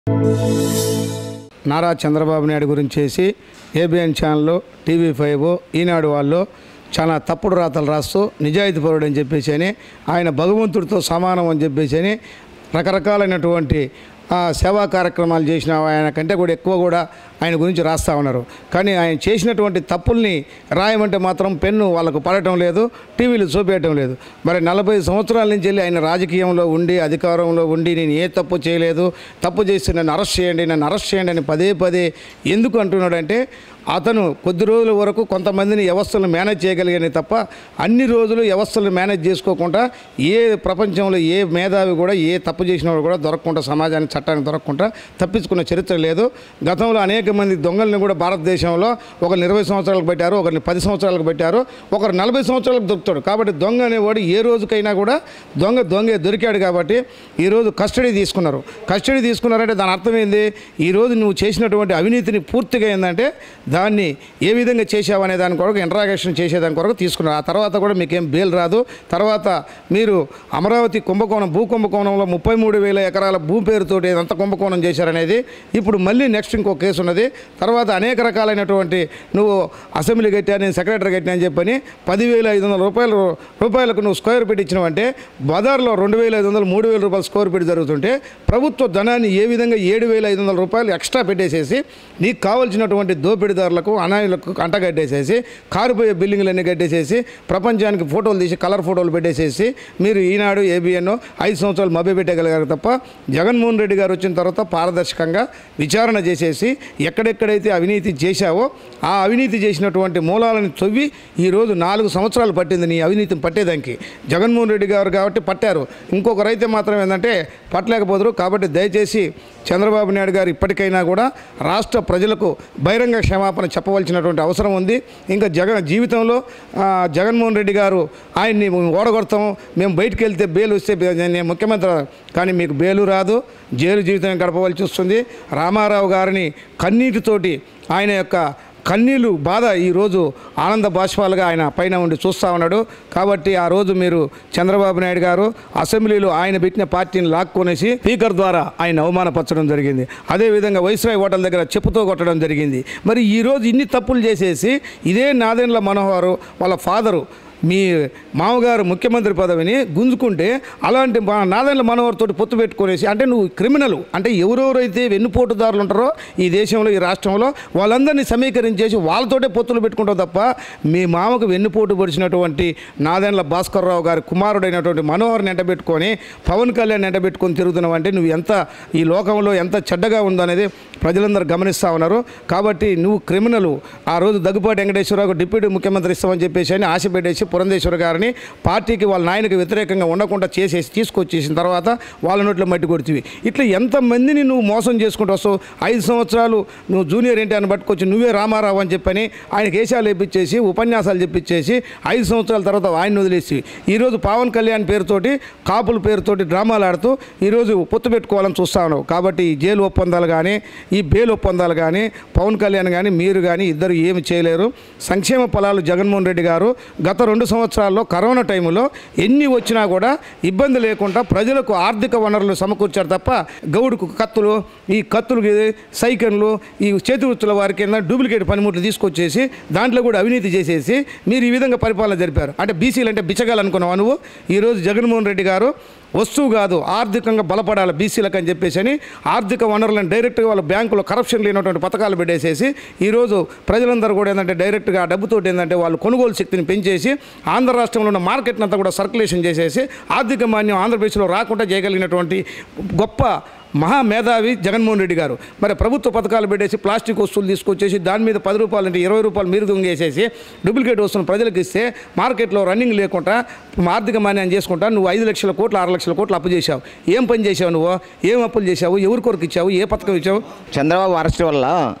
నారా చంద్రబాబు నాయుడు గురించి చేసి ఏబిఎన్ ఛానల్లో టీవీ ఫైవ్ ఈనాడు వాళ్ళు చాలా తప్పుడు రాతలు రాస్తూ నిజాయితీ పరుడు అని చెప్పేసి అని ఆయన భగవంతుడితో సమానం అని చెప్పేసి అని రకరకాలైనటువంటి ఆ, సేవా కార్యక్రమాలు చేసిన ఆయన కంటే కూడా ఎక్కువ కూడా ఆయన గురించి రాస్తూ ఉన్నారు కానీ ఆయన చేసినటువంటి తప్పుల్ని రాయమంటే మాత్రం పెన్ను వాళ్ళకు పడటం లేదు టీవీలు చూపేయటం లేదు మరి నలభై సంవత్సరాల నుంచి వెళ్ళి ఆయన రాజకీయంలో ఉండి అధికారంలో ఉండి నేను ఏ తప్పు చేయలేదు తప్పు చేసి నన్ను అరెస్ట్ చేయండి నన్ను అరెస్ట్ చేయండి అని పదే పదే ఎందుకు అంటున్నాడంటే అతను కొద్ది రోజుల వరకు కొంతమందిని వ్యవస్థలను మేనేజ్ చేయగలిగానే తప్ప అన్ని రోజులు వ్యవస్థలను మేనేజ్ చేసుకోకుండా ఏ ప్రపంచంలో ఏ మేధావి కూడా ఏ తప్పు చేసిన వాడు కూడా దొరకకుండా సమాజానికి చట్టానికి దొరకకుండా తప్పించుకున్న చరిత్ర లేదు గతంలో అనేక మంది దొంగల్ని కూడా భారతదేశంలో ఒకరిని ఇరవై సంవత్సరాలకు పెట్టారు ఒకరిని పది సంవత్సరాలకు పెట్టారు ఒకరు నలభై సంవత్సరాలకు దొరుకుతాడు కాబట్టి దొంగ అనేవాడు ఏ రోజుకైనా కూడా దొంగ దొంగే దొరికాడు కాబట్టి ఈరోజు కస్టడీ తీసుకున్నారు కస్టడీ తీసుకున్నారంటే దాని అర్థం ఏంది ఈరోజు నువ్వు చేసినటువంటి అవినీతిని పూర్తిగా ఏంటంటే దాన్ని ఏ విధంగా చేసావు అనే దాని కొరకు ఇంట్రాగేషన్ చేసేదాని కొరకు తీసుకున్నారు ఆ తర్వాత కూడా మీకేం బెయిల్ రాదు తర్వాత మీరు అమరావతి కుంభకోణం భూ కుంభకోణంలో ముప్పై మూడు వేల ఎకరాల భూ పేరుతోటి ఎంత కుంభకోణం చేశారనేది ఇప్పుడు మళ్ళీ నెక్స్ట్ ఇంకో కేసు ఉన్నది తర్వాత అనేక రకాలైనటువంటి నువ్వు అసెంబ్లీ కట్టా నేను సెక్రటరీ కట్టినా అని చెప్పని పదివేల ఐదు వందల రూపాయలు రూపాయలకు నువ్వు స్క్వేర్ ఫీట్ ఇచ్చినావంటే బజార్లో రెండు వేల ఐదు వందలు మూడు వేల రూపాయలు స్క్వేర్ ఫీట్ జరుగుతుంటే ప్రభుత్వ ధనాన్ని ఏ విధంగా ఏడు వేల ఐదు వందల రూపాయలు ఎక్స్ట్రా పెట్టేసేసి నీకు కావాల్సినటువంటి దోపిడీదారులకు అనాయులకు అంటగట్టేసేసి కారిపోయే బిల్డింగ్లన్నీ కట్టేసేసి ప్రపంచానికి ఫోటోలు తీసి కలర్ ఫోటోలు పెట్టేసేసి మీరు ఈనాడు ఏబిఎన్ ఐదు సంవత్సరాలు మభ్య పెట్టగలిగారు తప్ప జగన్మోహన్ రెడ్డి గారు వచ్చిన తర్వాత పారదర్శకంగా విచారణ చేసేసి ఎక్కడెక్కడైతే అవినీతి చేశావో ఆ అవినీతి చేసినటువంటి మూలాలను తవ్వి ఈరోజు నాలుగు సంవత్సరాలు పట్టింది నీ అవినీతిని పట్టేదానికి జగన్మోహన్ రెడ్డి గారు కాబట్టి పట్టారు ఇంకొకరైతే మాత్రం ఏంటంటే పట్టలేకపోదురు కాబట్టి దయచేసి చంద్రబాబు నాయుడు గారు ఇప్పటికైనా కూడా రాష్ట్ర ప్రజలకు బహిరంగ క్షమాపణ చెప్పవలసినటువంటి అవసరం ఉంది ఇంకా జగన్ జీవితంలో ఆ, జగన్మోహన్ రెడ్డి గారు ఆయన్ని ఓడగొడతాం మేము బయటికి వెళ్తే బెయిల్ వస్తే బే- నేను ముఖ్యమంత్రి కానీ మీకు బెయిలు రాదు జైలు జీవితం గడపవలసి వస్తుంది రామారావు గారిని కన్నీటితోటి ఆయన యొక్క కన్నీళ్ళు బాధ ఈరోజు ఆనంద బాష్పాలుగా ఆయన పైన ఉండి చూస్తూ ఉన్నాడు కాబట్టి ఆ రోజు మీరు చంద్రబాబు నాయుడు గారు అసెంబ్లీలో ఆయన పెట్టిన పార్టీని లాక్కొనేసి స్పీకర్ ద్వారా ఆయన అవమానపరచడం జరిగింది అదేవిధంగా వైస్రాయ్ హోటల్ దగ్గర చెప్పుతో కొట్టడం జరిగింది మరి ఈరోజు ఇన్ని తప్పులు చేసేసి ఇదే నాదెండ్ల మనోహర్ వాళ్ళ ఫాదరు మీ మామగారు ముఖ్యమంత్రి పదవిని గుంజుకుంటే అలాంటి మా నాదెండ్ల మనోహర్తో పొత్తు పెట్టుకునేసి అంటే నువ్వు క్రిమినల్ అంటే ఎవరెవరైతే వెన్నుపోటుదారులు ఉంటారో ఈ దేశంలో ఈ రాష్ట్రంలో వాళ్ళందరినీ సమీకరించేసి వాళ్ళతోటే పొత్తులు పెట్టుకుంటావు తప్ప మీ మామకు వెన్నుపోటు పొడిచినటువంటి నాదెండ్ల భాస్కర్రావు గారి కుమారుడైనటువంటి మనోహర్ని ఎంటబెట్టుకొని పవన్ కళ్యాణ్ ఎంటబెట్టుకొని తిరుగుతున్నావు అంటే నువ్వు ఎంత ఈ లోకంలో ఎంత చెడ్డగా ఉందో అనేది ప్రజలందరూ గమనిస్తూ ఉన్నారు కాబట్టి నువ్వు క్రిమినల్ ఆ రోజు దగ్గుపాటి వెంకటేశ్వరరావు డిప్యూటీ ముఖ్యమంత్రి ఇస్తామని చెప్పేసి అని ఆశ పెట్టేసి పురంధేశ్వర గారిని పార్టీకి వాళ్ళ నాయనకి వ్యతిరేకంగా ఉండకుండా చేసేసి తీసుకొచ్చేసిన తర్వాత వాళ్ళ నోట్లో మట్టి కొడుతుంది ఇట్లా ఎంతమందిని నువ్వు మోసం చేసుకుంటూ వస్తావు ఐదు సంవత్సరాలు నువ్వు జూనియర్ ఎన్టీఆర్ని పట్టుకొచ్చి నువ్వే రామారావు అని చెప్పని ఆయనకి వేషాలు వేపించేసి ఉపన్యాసాలు చెప్పించేసి ఐదు సంవత్సరాల తర్వాత ఆయన వదిలేసి ఈరోజు పవన్ కళ్యాణ్ పేరుతోటి కాపుల పేరుతోటి డ్రామాలు ఆడుతూ ఈరోజు పొత్తు పెట్టుకోవాలని చూస్తా ఉన్నావు కాబట్టి ఈ జైలు ఒప్పందాలు కానీ ఈ బెయిల్ ఒప్పందాలు కానీ పవన్ కళ్యాణ్ కానీ మీరు కానీ ఇద్దరు ఏమి చేయలేరు సంక్షేమ ఫలాలు జగన్మోహన్ రెడ్డి గారు గత రెండు సంవత్సరాల్లో కరోనా టైంలో ఎన్ని వచ్చినా కూడా ఇబ్బంది లేకుండా ప్రజలకు ఆర్థిక వనరులు సమకూర్చారు తప్ప గౌడుకు కత్తులు ఈ కత్తులు సైకిళ్ళు ఈ చేతి వృత్తుల వారికి ఏంటంటే డూప్లికేట్ పనిముట్లు తీసుకొచ్చేసి దాంట్లో కూడా అవినీతి చేసేసి మీరు ఈ విధంగా పరిపాలన జరిపారు అంటే బీసీలు అంటే బిచ్చగాలు అనుకున్నావు నువ్వు ఈరోజు జగన్మోహన్ రెడ్డి గారు వస్తువు కాదు ఆర్థికంగా బలపడాలి బీసీలకు అని చెప్పేసి అని ఆర్థిక వనరులను డైరెక్ట్గా వాళ్ళ బ్యాంకులో కరప్షన్ లేనటువంటి పథకాలు పెట్టేసేసి ఈరోజు ప్రజలందరూ కూడా ఏంటంటే డైరెక్ట్గా ఆ డబ్బుతోటి ఏంటంటే వాళ్ళు కొనుగోలు శక్తిని పెంచేసి ఆంధ్ర రాష్ట్రంలో ఉన్న మార్కెట్ని అంతా కూడా సర్క్యులేషన్ చేసేసి ఆర్థిక మాన్యం ఆంధ్రప్రదేశ్లో రాకుండా చేయగలిగినటువంటి గొప్ప మహా మేధావి జగన్మోహన్ రెడ్డి గారు మరి ప్రభుత్వ పథకాలు పెట్టేసి ప్లాస్టిక్ వస్తువులు తీసుకొచ్చేసి దాని మీద పది రూపాయలు అంటే ఇరవై రూపాయలు మీరు దొంగేసేసి డూప్లికేట్ వస్తువులు ప్రజలకు ఇస్తే మార్కెట్లో రన్నింగ్ లేకుండా ఆర్థిక మాన్యం చేసుకుంటా నువ్వు ఐదు లక్షల కోట్లు ఆరు లక్షల కోట్లు అప్పు చేశావు ఏం పని చేశావు నువ్వు ఏం అప్పులు చేశావు ఎవరి కొరకు ఇచ్చావు ఏ పథకం ఇచ్చావు చంద్రబాబు అరెస్ట్ వల్ల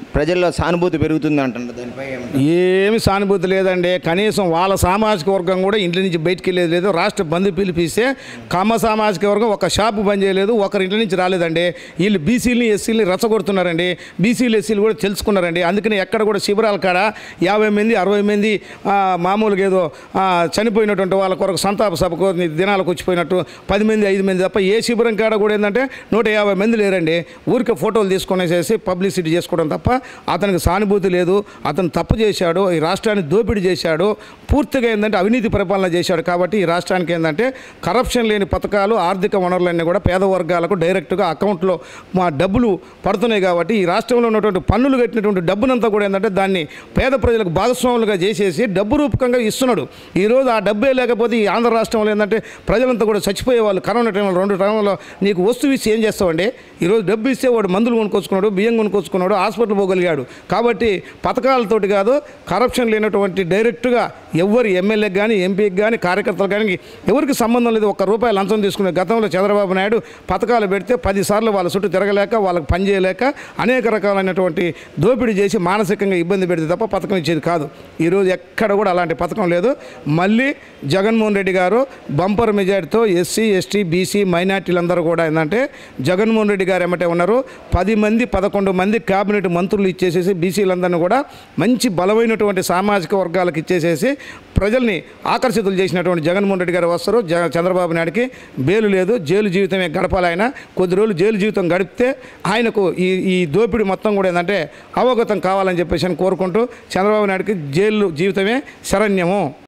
ప్రజల్లో సానుభూతి పెరుగుతుంది అంటున్నారు దానిపై ఏమంటారు? ఏమి సానుభూతి లేదండి కనీసం వాళ్ళ సామాజిక వర్గం కూడా ఇంటి నుంచి బయటికి వెళ్ళేది లేదు రాష్ట్ర బంధు పిలిపిస్తే కమ్మ సామాజిక వర్గం ఒక షాపు బంద్ చేయలేదు ఒకరి ఇంటి నుంచి రాలేదండి వీళ్ళు బీసీలని ఎస్సీలని రెచ్చగొడుతున్నారండి బీసీలు ఎస్సీలు కూడా తెలుసుకున్నారండి అందుకని ఎక్కడ కూడా శిబిరాల కాడ యాభై మంది అరవై మంది ఆ, మామూలుగా ఏదో ఆ, చనిపోయినటువంటి వాళ్ళ కొరకు సంతాప సభకు దినాలకు వచ్చిపోయినట్టు పది మంది ఐదు మంది తప్ప ఏ శిబిరం కాడ కూడా ఏంటంటే నూట యాభై మంది లేరండి ఊరికే ఫోటోలు తీసుకునేసేసి పబ్లిసిటీ చేసుకోవడం తప్ప అతనికి సానుభూతి లేదు అతను తప్పు చేశాడు ఈ రాష్ట్రాన్ని దోపిడీ చేశాడు పూర్తిగా ఏంటంటే అవినీతి పరిపాలన చేశాడు కాబట్టి ఈ రాష్ట్రానికి ఏంటంటే కరప్షన్ లేని పథకాలు ఆర్థిక వనరులన్నీ కూడా పేద వర్గాలకు డైరెక్ట్గా అకౌంట్లో మా డబ్బులు పడుతున్నాయి కాబట్టి ఈ రాష్ట్రంలో ఉన్నటువంటి పన్నులు కట్టినటువంటి డబ్బునంతా కూడా ఏంటంటే దాన్ని పేద ప్రజలకు భాగస్వాములుగా చేసేసి డబ్బు రూపకంగా ఇస్తున్నాడు ఈరోజు ఆ డబ్బే లేకపోతే ఈ ఆంధ్ర రాష్ట్రంలో ఏంటంటే ప్రజలంతా కూడా చచ్చిపోయే వాళ్ళు కరోనా టైంలో రెండు టైంలో నీకు వస్తువు ఇచ్చి ఏం చేస్తావండి ఈరోజు డబ్బు ఇస్తే వాడు మందులు కొనుక్కొచ్చుకున్నాడు బియ్యం కొనుక్కొచ్చుకున్నాడు హాస్పిటల్ పోగలిగాడు కాబట్టి పథకాలతోటి కాదు కరప్షన్ లేనటువంటి డైరెక్ట్గా ఎవరు ఎమ్మెల్యేకి కానీ ఎంపీకి కానీ కార్యకర్తలు కానీ ఎవరికి సంబంధం లేదు ఒక్క రూపాయి లంచం తీసుకునే గతంలో చంద్రబాబు నాయుడు పథకాలు పెడితే పదిసార్లు వాళ్ళ చుట్టూ తిరగలేక వాళ్ళకి పని చేయలేక అనేక రకాలైనటువంటి దోపిడీ చేసి మానసికంగా ఇబ్బంది పెడితే తప్ప పథకం ఇచ్చేది కాదు ఈరోజు ఎక్కడ కూడా అలాంటి పథకం లేదు మళ్ళీ జగన్మోహన్ రెడ్డి గారు బంపర్ మెజార్టీతో ఎస్సీ ఎస్టీ బీసీ మైనార్టీలందరూ కూడా ఏంటంటే జగన్మోహన్ రెడ్డి గారు ఏమంటే ఉన్నారు పది మంది పదకొండు మంది కేబినెట్ మంత్రులు ఇచ్చేసేసి బీసీలందరినీ కూడా మంచి బలమైనటువంటి సామాజిక వర్గాలకు ఇచ్చేసేసి ప్రజల్ని ఆకర్షితులు చేసినటువంటి జగన్మోహన్ రెడ్డి గారు వస్తారు జ చంద్రబాబు నాయుడికి బెయిలు లేదు జైలు జీవితమే గడపాలి ఆయన కొద్ది రోజులు జైలు జీవితం గడిపితే ఆయనకు ఈ ఈ దోపిడీ మొత్తం కూడా ఏంటంటే అవగతం కావాలని చెప్పేసి అని కోరుకుంటూ చంద్రబాబు నాయుడికి జైలు జీవితమే శరణ్యము